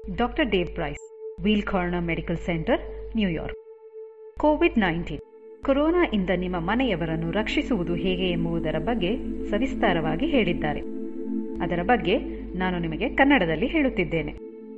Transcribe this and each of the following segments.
doctor Dave Price Weill Cornell Medical Center New York COVID nineteen ಕೊರೋನಾಯಿಂದ ನಿಮ್ಮ ಮನೆಯವರನ್ನು ರಕ್ಷಿಸುವುದು ಹೇಗೆ ಎಂಬುದರ ಬಗ್ಗೆ ಸವಿಸ್ತಾರವಾಗಿ ಹೇಳಿದ್ದಾರೆ ಅದರ ಬಗ್ಗೆ ನಾನು ನಿಮಗೆ ಕನ್ನಡದಲ್ಲಿ ಹೇಳುತ್ತಿದ್ದೇನೆ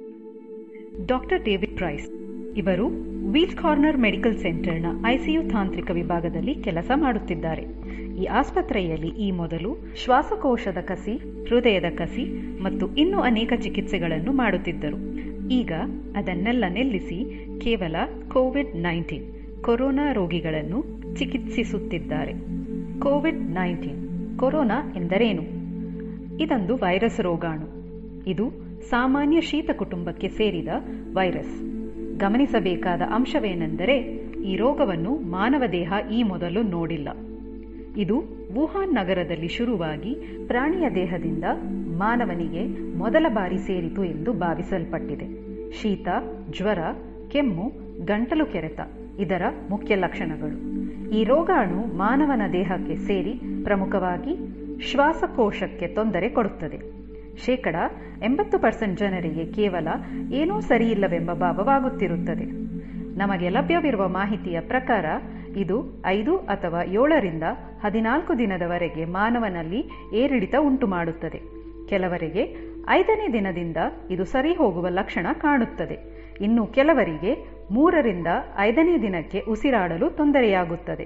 ಡಾಕ್ಟರ್ ಡೇವಿಡ್ ಪ್ರೈಸ್ ಇವರು ವೀಲ್ ಕಾರ್ನರ್ ಮೆಡಿಕಲ್ ಸೆಂಟರ್ನ ಐಸಿಯು ತಾಂತ್ರಿಕ ವಿಭಾಗದಲ್ಲಿ ಕೆಲಸ ಮಾಡುತ್ತಿದ್ದಾರೆ ಈ ಆಸ್ಪತ್ರೆಯಲ್ಲಿ ಈ ಮೊದಲು ಶ್ವಾಸಕೋಶದ ಕಸಿ ಹೃದಯದ ಕಸಿ ಮತ್ತು ಇನ್ನೂ ಅನೇಕ ಚಿಕಿತ್ಸೆಗಳನ್ನು ಮಾಡುತ್ತಿದ್ದರು ಈಗ ಅದನ್ನೆಲ್ಲ ನಿಲ್ಲಿಸಿ ಕೇವಲ ಕೋವಿಡ್ ನೈನ್ಟೀನ್ ಕೊರೋನಾ ರೋಗಿಗಳನ್ನು ಚಿಕಿತ್ಸಿಸುತ್ತಿದ್ದಾರೆ ಕೋವಿಡ್ ನೈನ್ಟೀನ್ ಕೊರೋನಾ ಎಂದರೇನು ಇದೊಂದು ವೈರಸ್ ರೋಗಾಣು ಇದು ಸಾಮಾನ್ಯ ಶೀತ ಕುಟುಂಬಕ್ಕೆ ಸೇರಿದ ವೈರಸ್ ಗಮನಿಸಬೇಕಾದ ಅಂಶವೇನೆಂದರೆ ಈ ರೋಗವನ್ನು ಮಾನವ ದೇಹ ಈ ಮೊದಲು ನೋಡಿಲ್ಲ ಇದು ವುಹಾನ್ ನಗರದಲ್ಲಿ ಶುರುವಾಗಿ ಪ್ರಾಣಿಯ ದೇಹದಿಂದ ಮಾನವನಿಗೆ ಮೊದಲ ಬಾರಿ ಸೇರಿತು ಎಂದು ಭಾವಿಸಲ್ಪಟ್ಟಿದೆ ಶೀತ ಜ್ವರ ಕೆಮ್ಮು ಗಂಟಲು ಕೆರೆತ ಇದರ ಮುಖ್ಯ ಲಕ್ಷಣಗಳು ಈ ರೋಗಾಣು ಮಾನವನ ದೇಹಕ್ಕೆ ಸೇರಿ ಪ್ರಮುಖವಾಗಿ ಶ್ವಾಸಕೋಶಕ್ಕೆ ತೊಂದರೆ ಕೊಡುತ್ತದೆ ಶೇಕಡ ಎಂಬತ್ತು ಪರ್ಸೆಂಟ್ ಜನರಿಗೆ ಕೇವಲ ಏನೂ ಸರಿಯಿಲ್ಲವೆಂಬ ಭಾವವಾಗುತ್ತಿರುತ್ತದೆ ನಮಗೆ ಲಭ್ಯವಿರುವ ಮಾಹಿತಿಯ ಪ್ರಕಾರ ಇದು ಐದು ಅಥವಾ ಏಳರಿಂದ ಹದಿನಾಲ್ಕು ದಿನದವರೆಗೆ ಮಾನವನಲ್ಲಿ ಏರಿಳಿತ ಉಂಟು ಮಾಡುತ್ತದೆ ಕೆಲವರಿಗೆ ಐದನೇ ದಿನದಿಂದ ಇದು ಸರಿ ಹೋಗುವ ಲಕ್ಷಣ ಕಾಣುತ್ತದೆ ಇನ್ನು ಕೆಲವರಿಗೆ ಮೂರರಿಂದ ಐದನೇ ದಿನಕ್ಕೆ ಉಸಿರಾಡಲು ತೊಂದರೆಯಾಗುತ್ತದೆ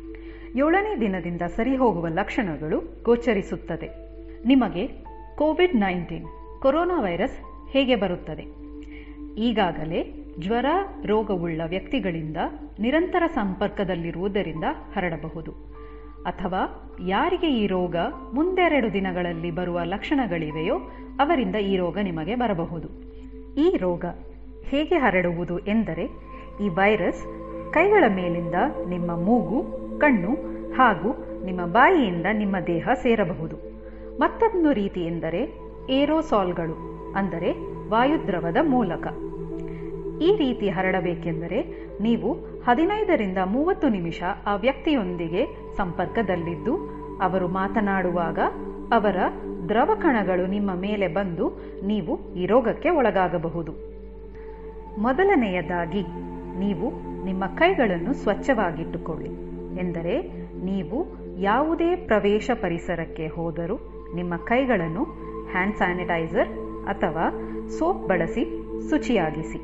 ಏಳನೇ ದಿನದಿಂದ ಸರಿ ಹೋಗುವ ಲಕ್ಷಣಗಳು ಗೋಚರಿಸುತ್ತದೆ ನಿಮಗೆ ಕೋವಿಡ್ ನೈನ್ಟೀನ್ ಕೊರೋನಾ ವೈರಸ್ ಹೇಗೆ ಬರುತ್ತದೆ ಈಗಾಗಲೇ ಜ್ವರ ರೋಗವುಳ್ಳ ವ್ಯಕ್ತಿಗಳಿಂದ ನಿರಂತರ ಸಂಪರ್ಕದಲ್ಲಿರುವುದರಿಂದ ಹರಡಬಹುದು ಅಥವಾ ಯಾರಿಗೆ ಈ ರೋಗ ಮುಂದೆರಡು ದಿನಗಳಲ್ಲಿ ಬರುವ ಲಕ್ಷಣಗಳಿವೆಯೋ ಅವರಿಂದ ಈ ರೋಗ ನಿಮಗೆ ಬರಬಹುದು ಈ ರೋಗ ಹೇಗೆ ಹರಡುವುದು ಎಂದರೆ ಈ ವೈರಸ್ ಕೈಗಳ ಮೇಲಿಂದ ನಿಮ್ಮ ಮೂಗು ಕಣ್ಣು ಹಾಗೂ ನಿಮ್ಮ ಬಾಯಿಯಿಂದ ನಿಮ್ಮ ದೇಹ ಸೇರಬಹುದು ಮತ್ತೊಂದು ರೀತಿ ಎಂದರೆ ಏರೋಸಾಲ್ಗಳು ಅಂದರೆ ವಾಯುದ್ರವದ ಮೂಲಕ ಈ ರೀತಿ ಹರಡಬೇಕೆಂದರೆ ನೀವು ಹದಿನೈದರಿಂದ ಮೂವತ್ತು ನಿಮಿಷ ಆ ವ್ಯಕ್ತಿಯೊಂದಿಗೆ ಸಂಪರ್ಕದಲ್ಲಿದ್ದು ಅವರು ಮಾತನಾಡುವಾಗ ಅವರ ದ್ರವ ಕಣಗಳು ನಿಮ್ಮ ಮೇಲೆ ಬಂದು ನೀವು ಈ ರೋಗಕ್ಕೆ ಒಳಗಾಗಬಹುದು ಮೊದಲನೆಯದಾಗಿ ನೀವು ನಿಮ್ಮ ಕೈಗಳನ್ನು ಸ್ವಚ್ಛವಾಗಿಟ್ಟುಕೊಳ್ಳಿ ಎಂದರೆ ನೀವು ಯಾವುದೇ ಪ್ರವೇಶ ಪರಿಸರಕ್ಕೆ ಹೋದರೂ ನಿಮ್ಮ ಕೈಗಳನ್ನು ಹ್ಯಾಂಡ್ ಸ್ಯಾನಿಟೈಸರ್ ಅಥವಾ ಸೋಪ್ ಬಳಸಿ ಶುಚಿಯಾಗಿಸಿ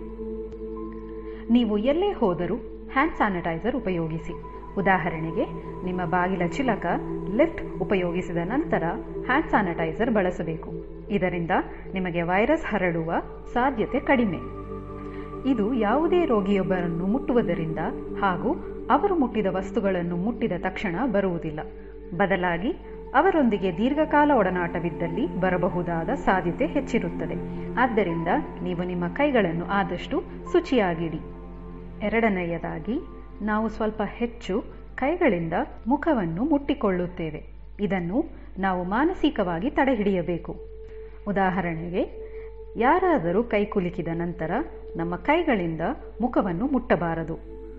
ನೀವು ಎಲ್ಲೇ ಹೋದರೂ ಹ್ಯಾಂಡ್ ಸ್ಯಾನಿಟೈಸರ್ ಉಪಯೋಗಿಸಿ ಉದಾಹರಣೆಗೆ ನಿಮ್ಮ ಬಾಗಿಲ ಚಿಲಕ ಲಿಫ್ಟ್ ಉಪಯೋಗಿಸಿದ ನಂತರ ಹ್ಯಾಂಡ್ ಸ್ಯಾನಿಟೈಸರ್ ಬಳಸಬೇಕು ಇದರಿಂದ ನಿಮಗೆ ವೈರಸ್ ಹರಡುವ ಸಾಧ್ಯತೆ ಕಡಿಮೆ ಇದು ಯಾವುದೇ ರೋಗಿಯೊಬ್ಬರನ್ನು ಮುಟ್ಟುವುದರಿಂದ ಹಾಗೂ ಅವರು ಮುಟ್ಟಿದ ವಸ್ತುಗಳನ್ನು ಮುಟ್ಟಿದ ತಕ್ಷಣ ಬರುವುದಿಲ್ಲ ಬದಲಾಗಿ ಅವರೊಂದಿಗೆ ದೀರ್ಘಕಾಲ ಒಡನಾಟವಿದ್ದಲ್ಲಿ ಬರಬಹುದಾದ ಸಾಧ್ಯತೆ ಹೆಚ್ಚಿರುತ್ತದೆ ಆದ್ದರಿಂದ ನೀವು ನಿಮ್ಮ ಕೈಗಳನ್ನು ಆದಷ್ಟು ಶುಚಿಯಾಗಿಡಿ ಎರಡನೆಯದಾಗಿ ನಾವು ಸ್ವಲ್ಪ ಹೆಚ್ಚು ಕೈಗಳಿಂದ ಮುಖವನ್ನು ಮುಟ್ಟಿಕೊಳ್ಳುತ್ತೇವೆ ಇದನ್ನು ನಾವು ಮಾನಸಿಕವಾಗಿ ತಡೆಹಿಡಿಯಬೇಕು ಉದಾಹರಣೆಗೆ ಯಾರಾದರೂ ಕೈ ಕುಲುಕಿದ ನಂತರ ನಮ್ಮ ಕೈಗಳಿಂದ ಮುಖವನ್ನು ಮುಟ್ಟಬಾರದು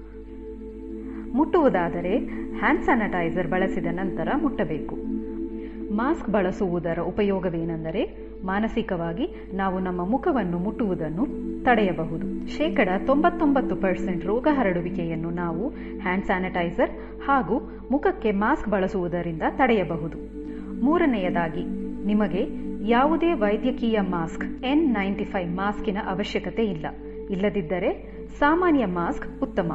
ಮುಟ್ಟುವುದಾದರೆ ಹ್ಯಾಂಡ್ ಸ್ಯಾನಿಟೈಸರ್ ಬಳಸಿದ ನಂತರ ಮುಟ್ಟಬೇಕು ಮಾಸ್ಕ್ ಬಳಸುವುದರ ಉಪಯೋಗವೇನೆಂದರೆ ಮಾನಸಿಕವಾಗಿ ನಾವು ನಮ್ಮ ಮುಖವನ್ನು ಮುಟ್ಟುವುದನ್ನು ತಡೆಯಬಹುದು ಶೇಕಡ ತೊಂಬತ್ತೊಂಬತ್ತು ಪರ್ಸೆಂಟ್ ರೋಗ ಹರಡುವಿಕೆಯನ್ನು ನಾವು ಹ್ಯಾಂಡ್ ಸ್ಯಾನಿಟೈಸರ್ ಹಾಗೂ ಮುಖಕ್ಕೆ ಮಾಸ್ಕ್ ಬಳಸುವುದರಿಂದ ತಡೆಯಬಹುದು ಮೂರನೆಯದಾಗಿ ನಿಮಗೆ ಯಾವುದೇ ವೈದ್ಯಕೀಯ ಮಾಸ್ಕ್ ಎನ್ ನೈಂಟಿ ಫೈವ್ ಮಾಸ್ಕಿನ ಅವಶ್ಯಕತೆ ಇಲ್ಲ ಇಲ್ಲದಿದ್ದರೆ ಸಾಮಾನ್ಯ ಮಾಸ್ಕ್ ಉತ್ತಮ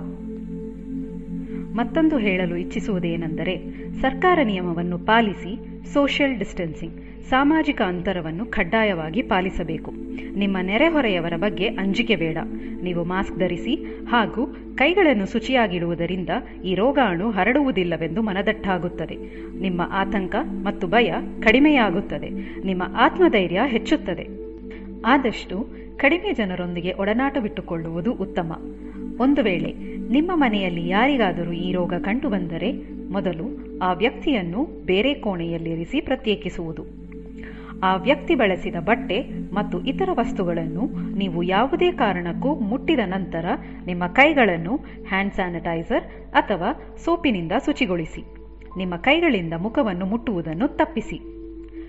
ಮತ್ತೊಂದು ಹೇಳಲು ಇಚ್ಛಿಸುವುದೇನೆಂದರೆ ಸರ್ಕಾರ ನಿಯಮವನ್ನು ಪಾಲಿಸಿ ಸೋಷಿಯಲ್ ಡಿಸ್ಟೆನ್ಸಿಂಗ್ ಸಾಮಾಜಿಕ ಅಂತರವನ್ನು ಕಡ್ಡಾಯವಾಗಿ ಪಾಲಿಸಬೇಕು ನಿಮ್ಮ ನೆರೆಹೊರೆಯವರ ಬಗ್ಗೆ ಅಂಜಿಕೆ ಬೇಡ ನೀವು ಮಾಸ್ಕ್ ಧರಿಸಿ ಹಾಗೂ ಕೈಗಳನ್ನು ಶುಚಿಯಾಗಿಡುವುದರಿಂದ ಈ ರೋಗಾಣು ಹರಡುವುದಿಲ್ಲವೆಂದು ಮನದಟ್ಟಾಗುತ್ತದೆ ನಿಮ್ಮ ಆತಂಕ ಮತ್ತು ಭಯ ಕಡಿಮೆಯಾಗುತ್ತದೆ ನಿಮ್ಮ ಆತ್ಮಧೈರ್ಯ ಹೆಚ್ಚುತ್ತದೆ ಆದಷ್ಟು ಕಡಿಮೆ ಜನರೊಂದಿಗೆ ಒಡನಾಟವಿಟ್ಟುಕೊಳ್ಳುವುದು ಉತ್ತಮ ಒಂದು ವೇಳೆ ನಿಮ್ಮ ಮನೆಯಲ್ಲಿ ಯಾರಿಗಾದರೂ ಈ ರೋಗ ಕಂಡುಬಂದರೆ ಮೊದಲು ಆ ವ್ಯಕ್ತಿಯನ್ನು ಬೇರೆ ಕೋಣೆಯಲ್ಲಿರಿಸಿ ಪ್ರತ್ಯೇಕಿಸುವುದು ಆ ವ್ಯಕ್ತಿ ಬಳಸಿದ ಬಟ್ಟೆ ಮತ್ತು ಇತರ ವಸ್ತುಗಳನ್ನು ನೀವು ಯಾವುದೇ ಕಾರಣಕ್ಕೂ ಮುಟ್ಟಿದ ನಂತರ ನಿಮ್ಮ ಕೈಗಳನ್ನು ಹ್ಯಾಂಡ್ ಸ್ಯಾನಿಟೈಸರ್ ಅಥವಾ ಸೋಪಿನಿಂದ ಶುಚಿಗೊಳಿಸಿ ನಿಮ್ಮ ಕೈಗಳಿಂದ ಮುಖವನ್ನು ಮುಟ್ಟುವುದನ್ನು ತಪ್ಪಿಸಿ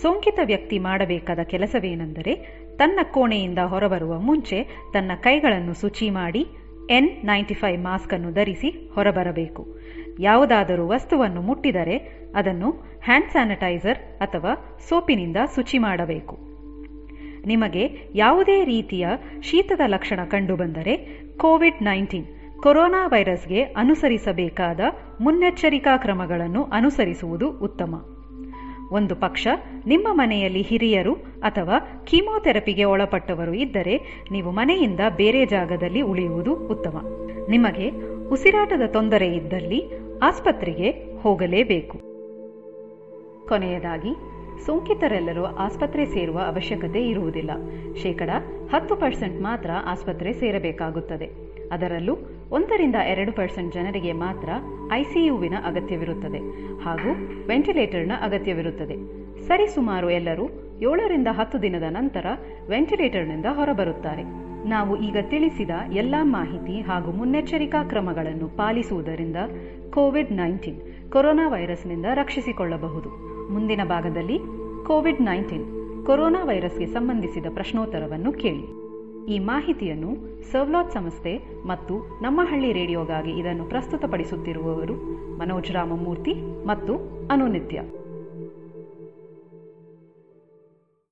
ಸೋಂಕಿತ ವ್ಯಕ್ತಿ ಮಾಡಬೇಕಾದ ಕೆಲಸವೇನೆಂದರೆ ತನ್ನ ಕೋಣೆಯಿಂದ ಹೊರಬರುವ ಮುಂಚೆ ತನ್ನ ಕೈಗಳನ್ನು ಶುಚಿ ಮಾಡಿ ಎನ್ ನೈಂಟಿ ಫೈವ್ ಮಾಸ್ಕ್ ಅನ್ನು ಧರಿಸಿ ಹೊರಬರಬೇಕು ಯಾವುದಾದರೂ ವಸ್ತುವನ್ನು ಮುಟ್ಟಿದರೆ ಅದನ್ನು ಹ್ಯಾಂಡ್ ಸ್ಯಾನಿಟೈಸರ್ ಅಥವಾ ಸೋಪಿನಿಂದ ಶುಚಿ ಮಾಡಬೇಕು ನಿಮಗೆ ಯಾವುದೇ ರೀತಿಯ ಶೀತದ ಲಕ್ಷಣ ಕಂಡುಬಂದರೆ ಕೋವಿಡ್ ನೈನ್ಟೀನ್ ಕೊರೋನಾ ವೈರಸ್ಗೆ ಅನುಸರಿಸಬೇಕಾದ ಮುನ್ನೆಚ್ಚರಿಕಾ ಕ್ರಮಗಳನ್ನು ಅನುಸರಿಸುವುದು ಉತ್ತಮ ಒಂದು ಪಕ್ಷ ನಿಮ್ಮ ಮನೆಯಲ್ಲಿ ಹಿರಿಯರು ಅಥವಾ ಕೀಮೋಥೆರಪಿಗೆ ಒಳಪಟ್ಟವರು ಇದ್ದರೆ ನೀವು ಮನೆಯಿಂದ ಬೇರೆ ಜಾಗದಲ್ಲಿ ಉಳಿಯುವುದು ಉತ್ತಮ ನಿಮಗೆ ಉಸಿರಾಟದ ತೊಂದರೆ ಇದ್ದಲ್ಲಿ ಆಸ್ಪತ್ರೆಗೆ ಹೋಗಲೇಬೇಕು ಕೊನೆಯದಾಗಿ ಸೋಂಕಿತರೆಲ್ಲರೂ ಆಸ್ಪತ್ರೆ ಸೇರುವ ಅವಶ್ಯಕತೆ ಇರುವುದಿಲ್ಲ ಶೇಕಡ ಹತ್ತು ಪರ್ಸೆಂಟ್ ಮಾತ್ರ ಆಸ್ಪತ್ರೆ ಸೇರಬೇಕಾಗುತ್ತದೆ ಅದರಲ್ಲೂ ಒಂದರಿಂದ ಎರಡು ಪರ್ಸೆಂಟ್ ಜನರಿಗೆ ಮಾತ್ರ ಐಸಿಯುವಿನ ಅಗತ್ಯವಿರುತ್ತದೆ ಹಾಗೂ ವೆಂಟಿಲೇಟರ್ನ ಅಗತ್ಯವಿರುತ್ತದೆ ಸರಿಸುಮಾರು ಎಲ್ಲರೂ ಏಳರಿಂದ ಹತ್ತು ದಿನದ ನಂತರ ವೆಂಟಿಲೇಟರ್ನಿಂದ ಹೊರಬರುತ್ತಾರೆ ನಾವು ಈಗ ತಿಳಿಸಿದ ಎಲ್ಲ ಮಾಹಿತಿ ಹಾಗೂ ಮುನ್ನೆಚ್ಚರಿಕಾ ಕ್ರಮಗಳನ್ನು ಪಾಲಿಸುವುದರಿಂದ ಕೋವಿಡ್ ನೈನ್ಟೀನ್ ಕೊರೋನಾ ವೈರಸ್ನಿಂದ ರಕ್ಷಿಸಿಕೊಳ್ಳಬಹುದು ಮುಂದಿನ ಭಾಗದಲ್ಲಿ ಕೋವಿಡ್ ನೈನ್ಟೀನ್ ಕೊರೋನಾ ವೈರಸ್ಗೆ ಸಂಬಂಧಿಸಿದ ಪ್ರಶ್ನೋತ್ತರವನ್ನು ಕೇಳಿ ಈ ಮಾಹಿತಿಯನ್ನು ಸರ್ವ್ಲಾಟ್ ಸಂಸ್ಥೆ ಮತ್ತು ನಮ್ಮ ಹಳ್ಳಿ ರೇಡಿಯೋಗಾಗಿ ಇದನ್ನು ಪ್ರಸ್ತುತಪಡಿಸುತ್ತಿರುವವರು ಮನೋಜ್ ರಾಮಮೂರ್ತಿ ಮತ್ತು ಅನುನಿತ್ಯ